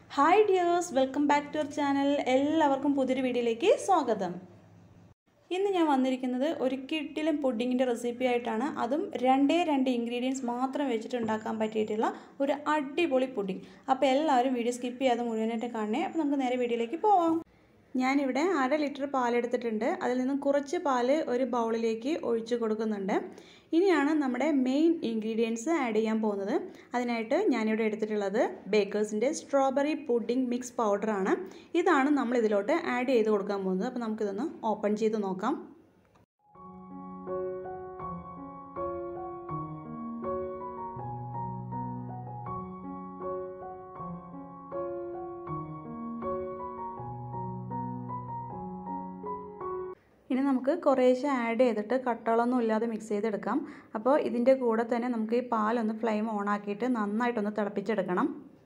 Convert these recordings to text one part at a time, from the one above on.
hi dears welcome back to our channel എല്ലാവർക്കും പുതിയൊരു വീഡിയോയിലേക്ക് സ്വാഗതം ഇന്ന് ഞാൻ വന്നിരിക്കുന്നത് ഒരു കിട്ടിലും പുഡിങ്ങിൻ്റെ റെസിപ്പി ആയിട്ടാണ് അതും രണ്ടേ രണ്ട് ഇൻഗ്രീഡിയൻസ് മാത്രം വെച്ചിട്ട് ഉണ്ടാക്കാൻ പറ്റിയിട്ടുള്ള ഒരു അടിപൊളി പുഡിങ് അപ്പോൾ എല്ലാവരും വീഡിയോ സ്കിപ്പ് ചെയ്യാതെ മുഴുവനായിട്ട് കാണണേ അപ്പോൾ നമുക്ക് നേരെ വീഡിയോയിലേക്ക് പോവാം ഞാനിവിടെ അര ലിറ്റർ പാലെടുത്തിട്ടുണ്ട് അതിൽ നിന്നും കുറച്ച് പാല് ഒരു ബൗളിലേക്ക് ഒഴിച്ചു കൊടുക്കുന്നുണ്ട് ഇനിയാണ് നമ്മുടെ മെയിൻ ഇൻഗ്രീഡിയൻസ് ആഡ് ചെയ്യാൻ പോകുന്നത് അതിനായിട്ട് ഞാനിവിടെ എടുത്തിട്ടുള്ളത് ബേക്കേഴ്സിൻ്റെ സ്ട്രോബെറി പുഡിംഗ് മിക്സ് പൗഡറാണ് ഇതാണ് നമ്മൾ ഇതിലോട്ട് ആഡ് ചെയ്ത് കൊടുക്കാൻ പോകുന്നത് അപ്പോൾ നമുക്കിതൊന്ന് ഓപ്പൺ ചെയ്ത് നോക്കാം ഇനി നമുക്ക് കുറേശ്ശെ ആഡ് ചെയ്തിട്ട് കട്ടകളൊന്നും ഇല്ലാതെ മിക്സ് ചെയ്തെടുക്കാം അപ്പോൾ ഇതിൻ്റെ കൂടെ തന്നെ നമുക്ക് ഈ പാലൊന്ന് ഫ്ലെയിം ഓൺ ആക്കിയിട്ട് നന്നായിട്ടൊന്ന് തിളപ്പിച്ചെടുക്കണം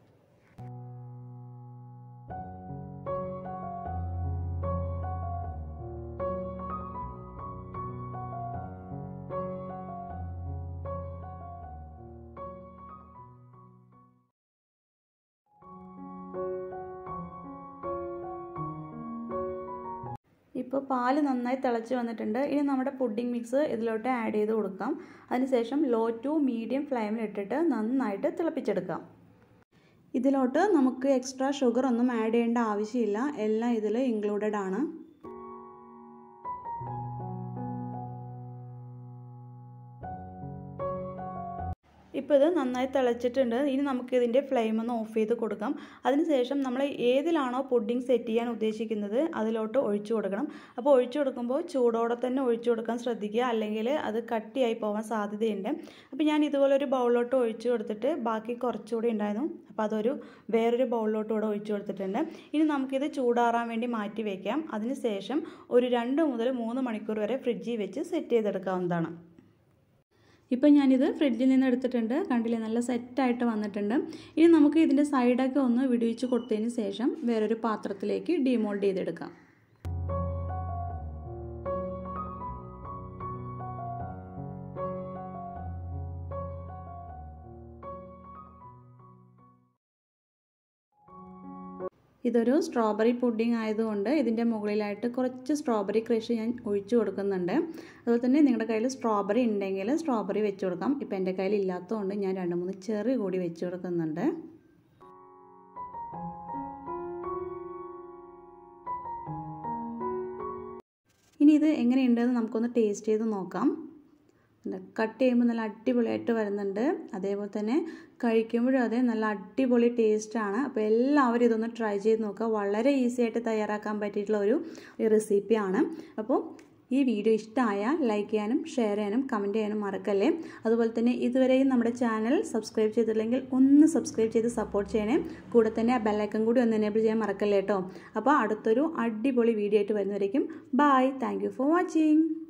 ഇപ്പോൾ പാല് നന്നായി തിളച്ച് വന്നിട്ടുണ്ട് ഇനി നമ്മുടെ പുഡിംഗ് മിക്സ് ഇതിലോട്ട് ആഡ് ചെയ്ത് കൊടുക്കാം അതിനുശേഷം ലോ ടു മീഡിയം ഫ്ലെയിമിൽ ഇട്ടിട്ട് നന്നായിട്ട് തിളപ്പിച്ചെടുക്കാം ഇതിലോട്ട് നമുക്ക് എക്സ്ട്രാ ഷുഗർ ഒന്നും ആഡ് ചെയ്യേണ്ട ആവശ്യമില്ല എല്ലാം ഇതിൽ ഇൻക്ലൂഡഡ് ആണ് ഇപ്പോൾ ഇത് നന്നായി തിളച്ചിട്ടുണ്ട് ഇനി നമുക്ക് ഇതിൻ്റെ ഫ്ലെയിം ഒന്ന് ഓഫ് ചെയ്ത് കൊടുക്കാം അതിനുശേഷം നമ്മൾ ഏതിലാണോ പുഡിംഗ് സെറ്റ് ചെയ്യാൻ ഉദ്ദേശിക്കുന്നത് അതിലോട്ട് ഒഴിച്ചു കൊടുക്കണം അപ്പോൾ ഒഴിച്ചു കൊടുക്കുമ്പോൾ ചൂടോടെ തന്നെ ഒഴിച്ചു കൊടുക്കാൻ ശ്രദ്ധിക്കുക അല്ലെങ്കിൽ അത് കട്ടിയായി പോകാൻ സാധ്യതയുണ്ട് അപ്പോൾ ഞാൻ ഇതുപോലെ ഒരു ബൗളിലോട്ട് ഒഴിച്ചു കൊടുത്തിട്ട് ബാക്കി കുറച്ചുകൂടി ഉണ്ടായിരുന്നു അപ്പോൾ അതൊരു വേറൊരു ബൗളിലോട്ട് കൂടെ ഒഴിച്ചു കൊടുത്തിട്ടുണ്ട് ഇനി നമുക്കിത് ചൂടാറാൻ വേണ്ടി മാറ്റി വയ്ക്കാം അതിനുശേഷം ഒരു രണ്ട് മുതൽ മൂന്ന് മണിക്കൂർ വരെ ഫ്രിഡ്ജിൽ വെച്ച് സെറ്റ് ചെയ്തെടുക്കാവുന്നതാണ് ഇപ്പം ഞാനിത് ഫ്രിഡ്ജിൽ നിന്ന് എടുത്തിട്ടുണ്ട് കണ്ടില്ലേ നല്ല സെറ്റായിട്ട് വന്നിട്ടുണ്ട് ഇനി നമുക്ക് ഇതിൻ്റെ സൈഡൊക്കെ ഒന്ന് വിടുവിച്ച് കൊടുത്തതിന് ശേഷം വേറൊരു പാത്രത്തിലേക്ക് ഡിമോൾഡ് ചെയ്തെടുക്കാം ഇതൊരു സ്ട്രോബെറി പുഡിംഗ് ആയതുകൊണ്ട് ഇതിൻ്റെ മുകളിലായിട്ട് കുറച്ച് സ്ട്രോബെറി ക്രഷ് ഞാൻ ഒഴിച്ചു കൊടുക്കുന്നുണ്ട് അതുപോലെ തന്നെ നിങ്ങളുടെ കയ്യിൽ സ്ട്രോബെറി ഉണ്ടെങ്കിൽ സ്ട്രോബെറി വെച്ച് കൊടുക്കാം ഇപ്പം എൻ്റെ കയ്യിൽ ഇല്ലാത്തതുകൊണ്ട് ഞാൻ രണ്ട് മൂന്ന് ചെറി കൂടി വെച്ച് കൊടുക്കുന്നുണ്ട് ഇനി ഇത് എങ്ങനെയുണ്ടെന്ന് നമുക്കൊന്ന് ടേസ്റ്റ് ചെയ്ത് നോക്കാം കട്ട് ചെയ്യുമ്പോൾ നല്ല അടിപൊളിയായിട്ട് വരുന്നുണ്ട് അതേപോലെ തന്നെ കഴിക്കുമ്പോഴും അതെ നല്ല അടിപൊളി ടേസ്റ്റാണ് അപ്പോൾ എല്ലാവരും ഇതൊന്ന് ട്രൈ ചെയ്ത് നോക്കുക വളരെ ഈസി ആയിട്ട് തയ്യാറാക്കാൻ പറ്റിയിട്ടുള്ള ഒരു റെസിപ്പിയാണ് അപ്പോൾ ഈ വീഡിയോ ഇഷ്ടമായാൽ ലൈക്ക് ചെയ്യാനും ഷെയർ ചെയ്യാനും കമൻറ്റ് ചെയ്യാനും മറക്കല്ലേ അതുപോലെ തന്നെ ഇതുവരെയും നമ്മുടെ ചാനൽ സബ്സ്ക്രൈബ് ചെയ്തില്ലെങ്കിൽ ഒന്ന് സബ്സ്ക്രൈബ് ചെയ്ത് സപ്പോർട്ട് ചെയ്യണേ കൂടെ തന്നെ ആ ബെല്ലൈക്കൺ കൂടി ഒന്ന് എനേബിൾ ചെയ്യാൻ മറക്കല്ലേ കേട്ടോ അപ്പോൾ അടുത്തൊരു അടിപൊളി വീഡിയോ ആയിട്ട് വരുന്നവരേക്കും ബായ് താങ്ക് ഫോർ വാച്ചിങ്